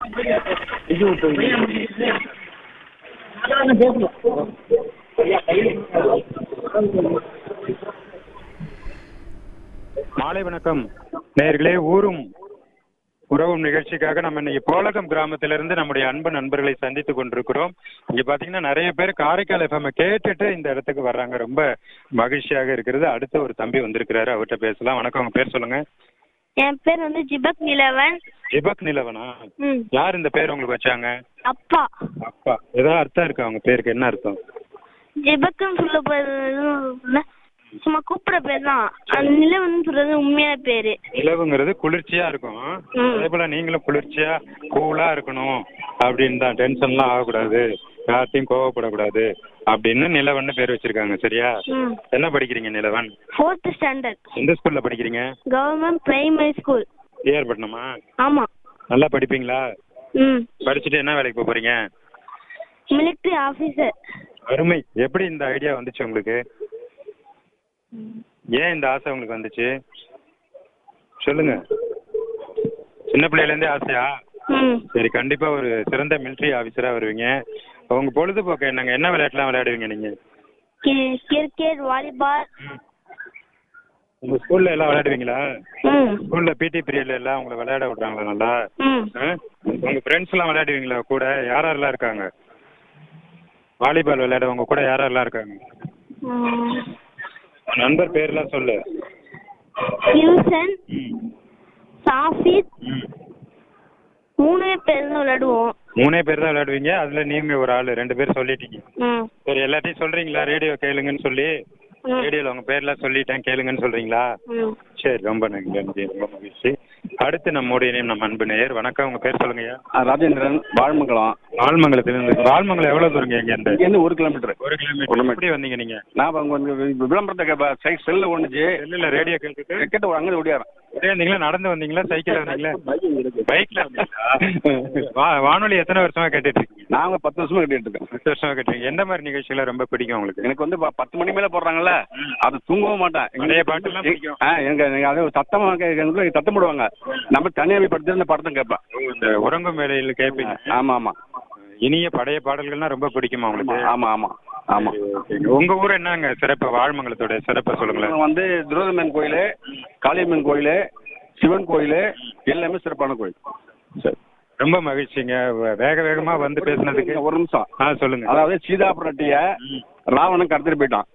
மாலை வணக்கம் நேர்களே ஊரும் உறவும் நிகழ்ச்சிக்காக நம்ம இன்னைக்கு போலகம் கிராமத்திலிருந்து நம்முடைய அன்பு நண்பர்களை சந்தித்துக் கொண்டிருக்கிறோம் இங்க பாத்தீங்கன்னா நிறைய பேர் காரைக்கால் எஃப்எம் கேட்டுட்டு இந்த இடத்துக்கு வர்றாங்க ரொம்ப மகிழ்ச்சியாக இருக்கிறது அடுத்து ஒரு தம்பி வந்திருக்கிறாரு அவர்கிட்ட பேசலாம் வணக்கம் உங்க பேர் சொல்லுங்க என் பேர் வந்து ஜிபக் நிலவன் ஜிபக் நிலவனா ம் யார் இந்த பேர் உங்களுக்கு வச்சாங்க அப்பா அப்பா ஏதாவது அர்த்தம் இருக்கா அவங்க பேருக்கு என்ன அர்த்தம் ஜிபக்குன்னு சொல்ல போறது சும்மா கூப்பிட பேர் தான் அந்த நிலவன் சொல்றது உண்மையான பேரு நிலவுங்கிறது குளிர்ச்சியா இருக்கும் ம். அதே போல நீங்களும் குளிர்ச்சியா கூலா இருக்கணும் அப்படின்னு தான் டென்ஷன்லாம் ஆகக்கூடாது யார்த்தையும் கோவப்படக்கூடாது அப்படின்னு நிலவன் பேர் வச்சிருக்காங்க சரியா ம் என்ன படிக்கிறீங்க நிலவன் ஃபோர்த் ஸ்டாண்டர்ட் எந்த ஸ்கூல்ல படிக்கிறீங்க கவர்மெண்ட் பிரைமரி ஸ்கூல் டிஆர் பட்டினமா ஆமா நல்லா படிப்பீங்களா ம் படிச்சுட்டு என்ன வேலைக்கு போக போறீங்க மிலிட்ரி ஆஃபீஸர் அருமை எப்படி இந்த ஐடியா வந்துச்சு உங்களுக்கு ஏன் இந்த ஆசை உங்களுக்கு வந்துச்சு சொல்லுங்க சின்ன பிள்ளையில இருந்தே ஆசையா ம் சரி கண்டிப்பா ஒரு சிறந்த மிலிட்ரி ஆபீசரா வருவீங்க உங்க பொழுதுபோக்கு என்னங்க என்ன விளையாட்டுலாம் விளையாடுவீங்க நீங்க கி- கிரிக்கெட் வாலிபால் உங்க ஸ்கூல்ல எல்லாம் விளையாடுவீங்களா ம் ஸ்கூல்ல பிடி பீரியட்ல எல்லாம் உங்களை விளையாட விடுறாங்களா நல்லா ம் ஆ? உங்க ஃப்ரெண்ட்ஸ் எல்லாம் விளையாடுவீங்களா கூட யார் யாரெல்லாம் இருக்காங்க வாலிபால் விளையாட உங்க கூட யார் யாரெல்லாம் இருக்காங்க ம். உன் நண்பர் பேர்லாம் சொல்லு ஹில்சன் ம். சாஃபித் ம். மூணே பேர் தான் விளையாடுவோம் மூணே பேர் தான் விளையாடுவீங்க அதுல நீங்க ஒரு ஆளு ரெண்டு பேர் சொல்லிட்டீங்க ம் சரி எல்லாத்தையும் சொல்றீங்களா ரேடியோ கேளுங்கன்னு சொல்லி ம். ரேடியோல உங்க பேர்லாம் சொல்லிட்டேன் கேளுங்கன்னு சொல்றீங்களா ம் சரி ரொம்ப நன்றி நன்றி ரொம்ப மகிழ்ச்சி அடுத்து நம்முடைய நேம் நம்ம அன்பு நேயர் வணக்கம் உங்க பேர் சொல்லுங்கய்யா ஆ, ராஜேந்திரன் வாழ்மங்கலம் ஆழ்மங்கலத்திலிருந்து வால்மங்கலம் எவ்வளவு தூரங்க இங்க இருந்து இங்கேருந்து ஒரு கிலோமீட்டர் ஒரு கிலோமீட்டர் எப்படி வந்தீங்க நீங்க நான் அங்கே வந்து வி- விளம்பரத்தை சைட் செல்லில் ஒன்றுச்சு செல்லுல ரேடியோ கேட்டுட்டு கிட்ட ஒரு அங்கே ஓடியாரன் அப்படியே வந்தீங்களா நடந்து வந்தீங்களா சைக்கிள் வந்தீங்களா பைக்ல வந்தீங்களா வா- வானொலி எத்தனை வருஷமா கேட்டுட்டு இருக்கீங்க நாங்கள் பத்து வருஷமா கட்டிட்டு இருக்கேன் பத்து வருஷமா கேட்டுருக்கீங்க எந்த மாதிரி நிகழ்ச்சிகள் ரொம்ப பிடிக்கும் உங்களுக்கு எனக்கு வந்து ப- பத்து மணி மேலே போடுறாங்கல்ல அது தூங்கவும் மாட்டேன் பழைய பாட்டெல்லாம் பிடிக்கும். ஆ எனக்கு எனக்கு அது சத்தமாக கே- சத்தம் போடுவாங்க நம்ம தனியாக படுத்து இந்த படத்தை கேட்பேன் இந்த உறங்கும் வேலையில் கேட்பீங்க ஆமாம் ஆமாம் இனிய பழைய பாடல்கள்னா ரொம்ப பிடிக்குமா உங்களுக்கு ஆமாம் ஆமாம் ஆமாம் ஓகேங்க. உங்க ஊர் என்னங்க சிறப்பு வாழ்மங்கலத்தோட சிறப்பை சொல்லுங்களேன் வந்து துரோதமன் கோயில் காளியம்மன் கோயில் சிவன் கோயில் எல்லாமே சிறப்பான கோயில் சரி ரொம்ப மகிழ்ச்சிங்க வே- வேக வேகமா வந்து பேசுனதுக்கு ஒரு நிமிஷம் ஆ சொல்லுங்க அதாவது சீதாபுரட்டிய ராவணன் கடத்திட்டு போயிட்டான்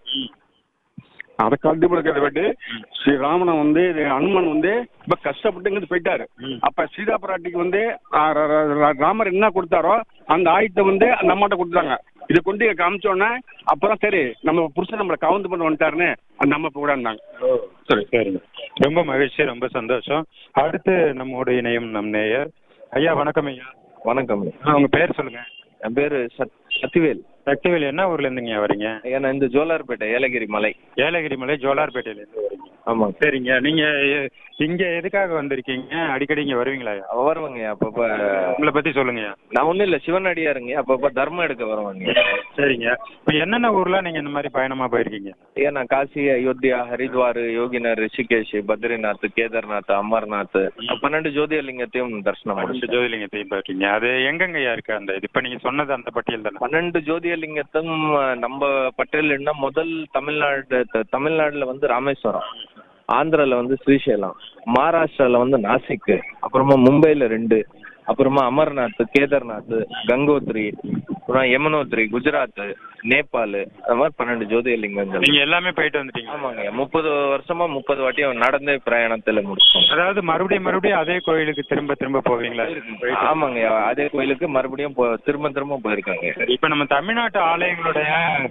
அதை கடத்திட்டு போயிட்டு ஸ்ரீராமனை வந்து இது அனுமன் வந்து ரொம்ப கஷ்டப்பட்டு இங்கிருந்து போயிட்டாரு அப்ப சீதா பிராட்டிக்கு வந்து ஆ, ர- ர- ர- ராமர் என்ன கொடுத்தாரோ அந்த ஆயுதத்தை வந்து அந்த அம்மாட்ட கொடுத்தாங்க இதை கொண்டு இங்க காமிச்ச உடனே அப்பதான் சரி நம்ம புருஷன் நம்மளை கவுந்து பண்ண வந்துட்டாருன்னு அந்த அம்மா கூட இருந்தாங்க சரி சரிங்க ரொம்ப மகிழ்ச்சி ரொம்ப சந்தோஷம் அடுத்து நம்மோட இணையம் நம் நேயர் ஐயா வணக்கம் ஐயா வணக்கம் ஆ, உங்க பேர் சொல்லுங்க என் பேரு சத் சக்திவேல் சக்திவேல் என்ன ஊர்ல இருந்துங்க வரீங்க ஏன்னா இந்த ஜோலார்பேட்டை ஏலகிரி மலை ஏலகிரி மலை ஜோலார்பேட்டையில இருந்து வரீங்க ஆமாங்க சரிங்க நீங்க எ- இங்க எதுக்காக வந்திருக்கீங்க அடிக்கடி இங்க வருவீங்களா ஐயா? வருவாங்க அப்பப்ப உங்களை பத்தி சொல்லுங்கய்யா நான் ஒன்றும் இல்லை சிவனடியாருங்க அப்பப்ப தர்மம் எடுக்க வருவாங்க சரிங்க இப்ப என்னென்ன ஊர்லாம் நீங்க இந்த மாதிரி பயணமா போயிருக்கீங்க ஏன்னா காசி அயோத்தியா ஹரித்வார் யோகினர் ரிஷிகேஷ் பத்ரிநாத் கேதார்நாத் அமர்நாத் பன்னெண்டு ஜோதிர்லிங்கத்தையும் தரிசனம் பன்னெண்டு முடிச்சேன் ஜோதிலிங்கத்தையும் போயிருக்கீங்க அது எங்கங்கய்யா இருக்கு அந்த இது இப்ப நீங்க சொன்னது அந்த பட்டியல் தானே பன்னெண்டு ஜோதிர்லிங்கத்தும் நம்ம பட்டியலின்னா முதல் தமிழ்நாடு த- தமிழ்நாடுல வந்து ராமேஸ்வரம் ஆந்திரால வந்து ஸ்ரீசைலம் மகாராஷ்டிரால வந்து நாசிக் அப்புறமா மும்பைல ரெண்டு அப்புறமா அமர்நாத் கேதார்நாத் கங்கோத்ரி அப்புறம் யமுனோத்ரி குஜராத் நேபாள் அது மாதிரி பன்னெண்டு ஜோதிர்லிங்கங்கள் நீங்க எல்லாமே போயிட்டு வந்துட்டீங்க ஆமாங்க முப்பது வருஷமா முப்பது வாட்டியும் நடந்தே பிரயாணத்துல முடிச்சோம் அதாவது மறுபடியும் மறுபடியும் அதே கோயிலுக்கு திரும்ப திரும்ப போவீங்களா போயிட்டு. ஆமாங்க அதே கோயிலுக்கு மறுபடியும் போ- திரும்ப திரும்ப போயிருக்காங்க சரி, இப்ப நம்ம தமிழ்நாட்டு ஆலயங்களுடைய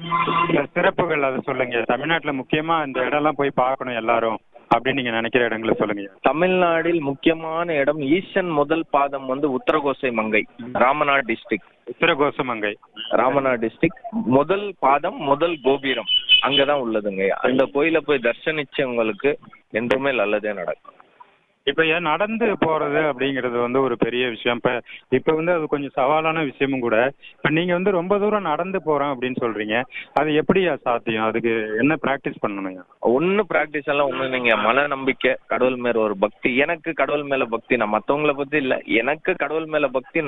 சில சிறப்புகள் அதை சொல்லுங்க தமிழ்நாட்டுல முக்கியமா இந்த இடம்லாம் போய் பார்க்கணும் எல்லாரும் அப்படின்னு நீங்க நினைக்கிற இடங்களை சொல்லுங்க தமிழ்நாட்டில் முக்கியமான இடம் ஈசன் முதல் பாதம் வந்து Uttarakosamangai Ramnad district Uttarakosamangai Ramnad district முதல் பாதம் முதல் கோபுரம் அங்கதான் உள்ளதுங்க அந்த கோயில போய் தர்சனிச்சவங்களுக்கு என்றுமே நல்லதே நடக்கும் இப்ப ஏன் நடந்து போறது அப்படிங்கிறது வந்து ஒரு பெரிய விஷயம் இப்ப இப்ப வந்து அது கொஞ்சம் சவாலான விஷயமும் கூட இப்ப நீங்க வந்து ரொம்ப தூரம் நடந்து போறோம் அப்படின்னு சொல்றீங்க அது எப்படியா சாத்தியம் அதுக்கு என்ன பிராக்டிஸ் பண்ணணுங்க ஒன்னும் பிராக்டிஸ் எல்லாம் ஒண்ணு நீங்க மன நம்பிக்கை கடவுள் மேல ஒரு பக்தி எனக்கு கடவுள் மேல பக்தி நான் மத்தவங்கள பத்தி இல்ல எனக்கு கடவுள் மேல பக்தி